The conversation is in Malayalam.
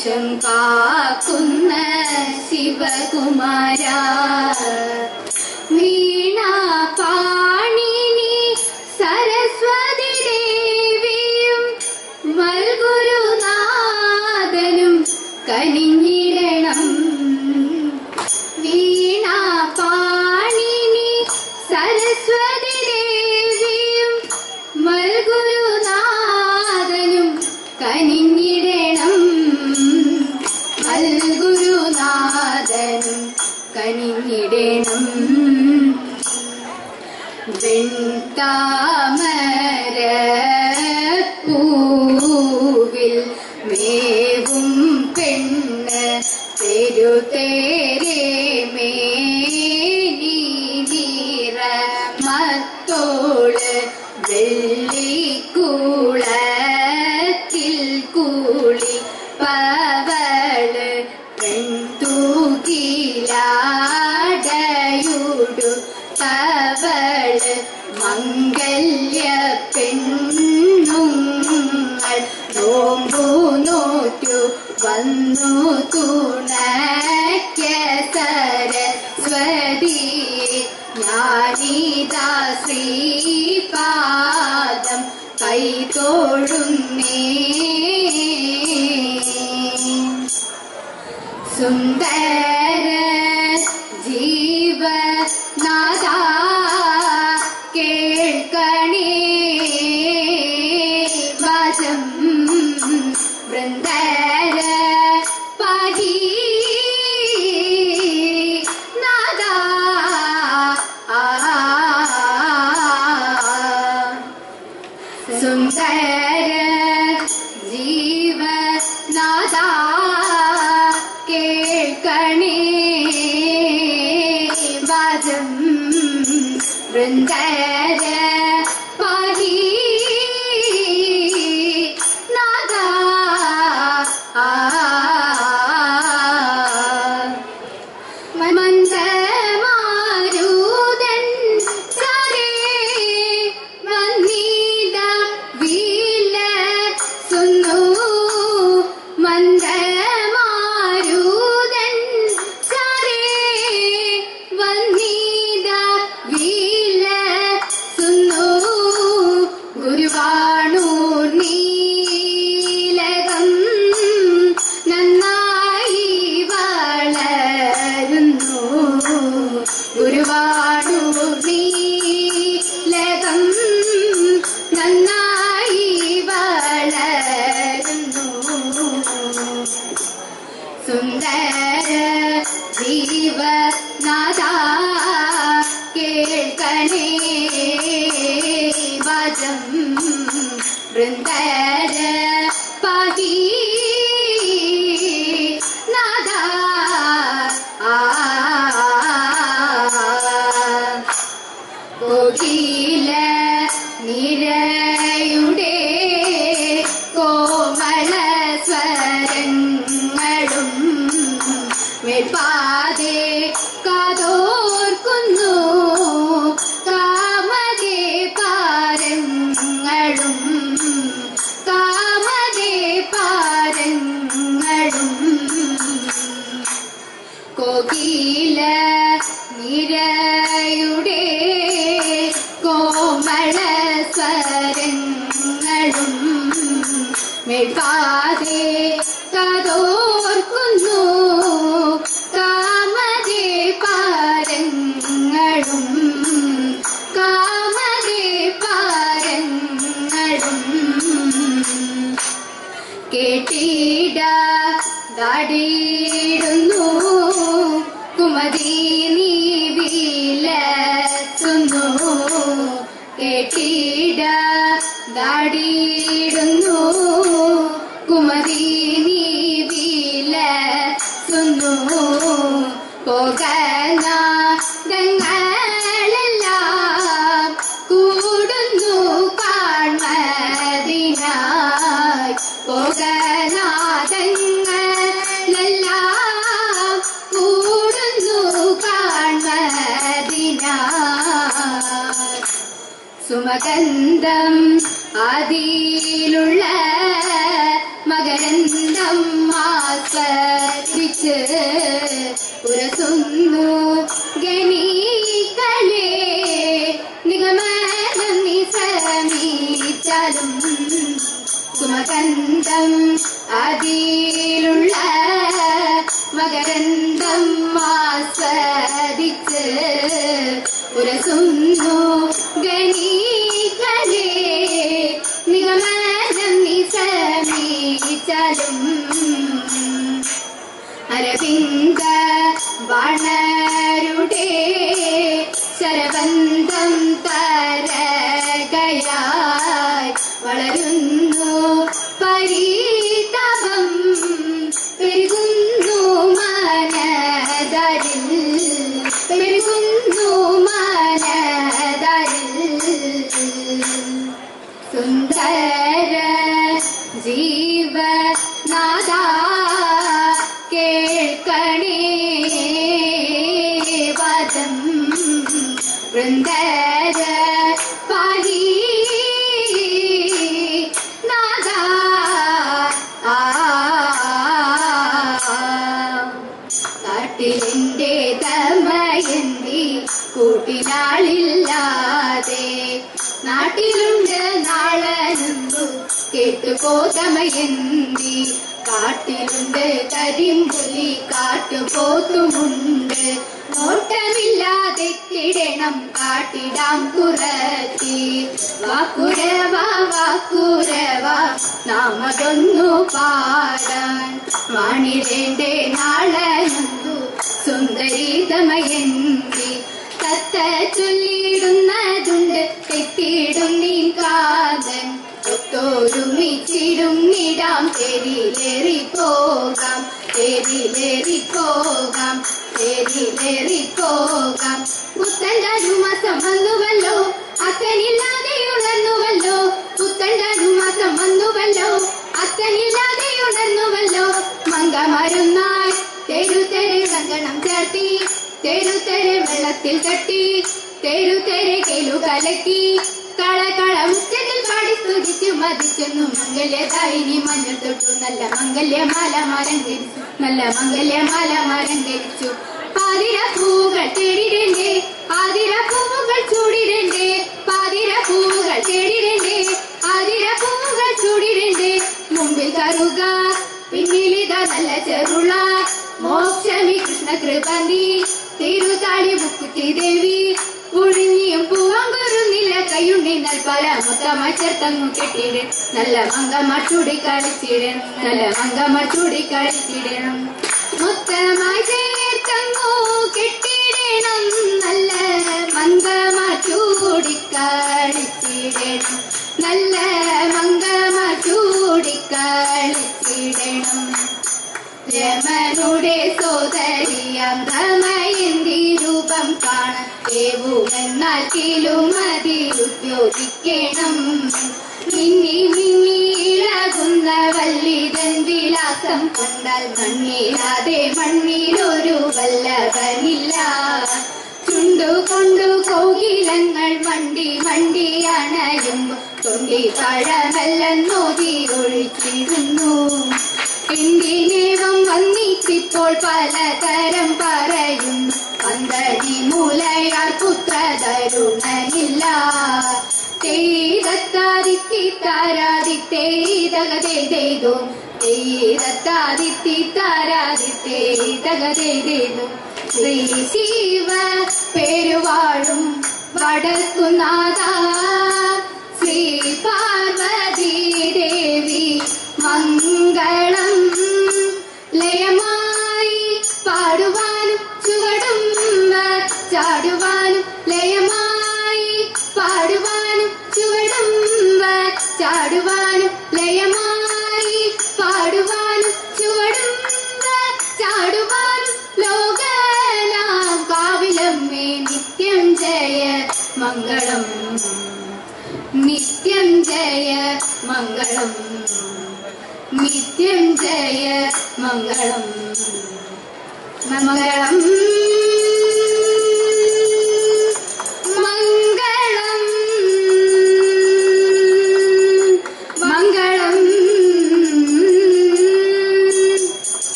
ദേശം കാക്കുന്ന ശിവകുമാര വീണ പാണിനി സരസ്വതി ദേവിയും മൽഗുരുനാഥനും കനിഞ്ഞിടണം വീണ പാണിനി സരസ്വതി ദേവിയും മൽഗുരുനാഥനും കനിഞ്ഞിടണം മൽഗുരുനാഥനും കനിഞ്ഞിടണം വെൺതാമര പൂവിൽ മേവും പെണ്ണ് തെരുതേരെ മേനി നീറ മത്തോള് വെള്ളിക്കൂളത്തിൽ കൂളി പവള് പെൺതൂകിലാടയുടു പവള് മംഗല്യ പെണ്ണുങ്ങൾ നോമ്പു നോറ്റു വന്നു തുണയ്ക്ക സരസ്വതി ജ്ഞാനിതാ ശ്രീപാദം കൈതോഴുന്നേ സുന്ദര ജീവനാഥ കേൾക്കണേ വചം വൃന്ദര പതി നാദ സുന്ദര ജീവനാഥ കേൾക്കണേ വാചം വൃന്ദര പതി നാദ മന്ദമാരുതൻ ചരേ വന്നിത വിലസുന്നു മന്ദമാരുതൻ ചരേ വന്നിത വിലസുന്നു ഗുരുവാണൂർ നീലകം നന്നായി വളരുന്നു ഗുരുവാണൂർ നീലകം നന്നായി വളരുന്നു സുന്ദര ജീവനാഥ കേൾക്കണേ വചം വൃന്ദര പതി നാഥ കോകില നിരയുടെ കോമള സ്വരങ്ങളും മേൽപ്പാതെ കാതോർക്കുന്നു കാമതേ പാരങ്ങളും കാമതേ പാരങ്ങളും കോകില നിരയുടെ കോമള സ്വരങ്ങളും മേൽപ്പാതെ കതോർക്കുന്നു കാമതേ പാരങ്ങളും കാമതേ പാരങ്ങളും കേട്ടിട ദാടിയിടുന്നു കുമതി നീ വിലസുന്നു കേട്ടിട ദാടിയിടുന്നു കുമതി നീ വിലസുന്നു പോകനാദങ്ങളെല്ലാം കൂടുന്നു കാൺമതിനായി പോകനാദങ്ങളെല്ലാം കൂടുന്നു കാൺമതിനായി സുമഗന്ധം അതിലുള്ള മകരന്തം ആസ്വദിച്ച് ഉരസുന്നു ഗണീകളെ നിഗമനം നീ ശ്രമിച്ചാലും സുമകന്ധം അതിലുള്ള മകരന്തം ആസ്വദിച്ച് ഉരസുന്നു ഗണീകളെ നിഗമനം നീ ശ്രമിച്ചാലും അരവിന്ദ വാണരുടെ ശരബന്ധം തരകയായി വളരുന്നു പരിതപം പെരുകുന്നു മനതരിൽ പെരുകുന്നു മനതരിൽ സുന്ദര ജീവനാഥ കേൾക്കണേ വദം വൃന്ദര പാഹി നാദ ആ കാട്ടിലെന്റെ തമയന്തി കൂട്ടിനാളില്ലാതെ നാട്ടിലുണ്ട് നാളനുമ്പു കേട്ടുപോതമയന്തി കാട്ടിലുണ്ട് കരിമ്പുലി കാട്ടുപോത്തുമുണ്ട് നോട്ടമില്ലാതെ കിടണം കാട്ടിടാം കുറത്തി വാക്കുരവ വാക്കുരവ നാമതൊന്നു പാടാൻ വാണിടേണ്ടേ നാളനന്ദു സുന്ദരി തമയന്തി തത്ത ചൊല്ലിടുന്നതുണ്ട് തെറ്റിടും നീ കാതൻ ഒത്തൊരുമിച്ചിടും നിടാം തെരിലേറി പോകാം തെരിലേറി പോകാം തെരിലേറി പോകാം പുത്തൻകാരുമാസം വന്നുവല്ലോ അക്കനില്ലാതെ ഉണർന്നുവല്ലോ പുത്തൻകാരുമാസം വന്നുവല്ലോ അക്കനില്ലാതെ ഉണർന്നുവല്ലോ മങ്കമരുന്നായി തെരു തെരു കങ്കണം ചേർത്തി തെരു തെരു വെള്ളത്തിൽ തട്ടി തെരു തെരു കേലു കലക്കി കള കള മുറ്റത്തിൽ പാടി സ്തുതിച്ചു മതിച്ചെന്നു മംഗല്യദായിനി മഞ്ഞൾ തൊട്ടു നല്ല മംഗല്യമാല മരം കരിച്ചു നല്ല മംഗല്യമാല മരം കരിച്ചു പാതിര പൂവുകൾ തേടിരണ്ടേ പാതിര പൂവുകൾ ചൂടിരണ്ടേ പാതിര പൂവുകൾ തേടിരണ്ടേ ആതിര പൂവുകൾ ചൂടിരണ്ടേ മുമ്പിൽ കറുക പിന്നിലിത നല്ല ചെറുള മോക്ഷമി കൃഷ്ണ കൃപന്തി തിരുതാളി ബുക്കുറ്റി ദേവി ഒഴിഞ്ഞിയും പൂവങ്കുറുന്നില്ല കയ്യുണ്ണി നൽപല മൊത്തമായി ചേർത്തങ്ങു കെട്ടിടൻ നല്ല മങ്കമ്മ ചൂടി കളിച്ചിടണം നല്ല മങ്കമ്മ ചൂടി കളിച്ചിടണം മൊത്തമായി ചേർത്തങ്ങു കെട്ടിടണം നല്ല മങ്കമ്മ ചൂടി കളിച്ചിടണം നല്ല മങ്കമ്മ ചൂടി കളിച്ചിടണം രമനുടെ സോദരിയാം ധമയന്തി രൂപം കാണാൻ ഏവുമെന്നാൽ കിലുമതി ഉദ്യോഗിക്കണം മിന്നി മിന്നി ഇളകുന്ന വല്ലിതൻ വിലാസം കണ്ടാൽ മണ്ണിലാതെ മണ്ണിലൊരു വല്ലവനില്ല ചുണ്ടു കൊണ്ടു കോകിലങ്ങൾ വണ്ടി വണ്ടി അണയുമ്പോ തൊണ്ടി പഴമെല്ലാം നോതി ഒഴിച്ചിടുന്നു എന്തിനേവം വന്നിച്ചിപ്പോൾ പലതരം പറയും പന്തടി മൂലയാർ പുത്ര തരുണനില്ല തേതത്താദിത്തി താരാദിത്തേ തകതേതേതോ തേതത്താദിത്തി താരാദിത്തേ തകതേതേതോ ശ്രീ ശിവ പേരുവാഴും വടക്കുനാഥ ശ്രീ പാർവതി ദേവി മംഗളം ലയമായി പാടുവാനും ചുവടും ചാടുവാനും ലയമായി പാടുവാനും ചുവടും ചാടുവാനും ലയമായി പാടുവാനും ചുവടും ചാടുവാനും ലോകനാം കാവിലമ്മേ നിത്യം ജയ മംഗളം നിത്യം ജയ മംഗളം നിത്യം ജയ മംഗളം മംഗളം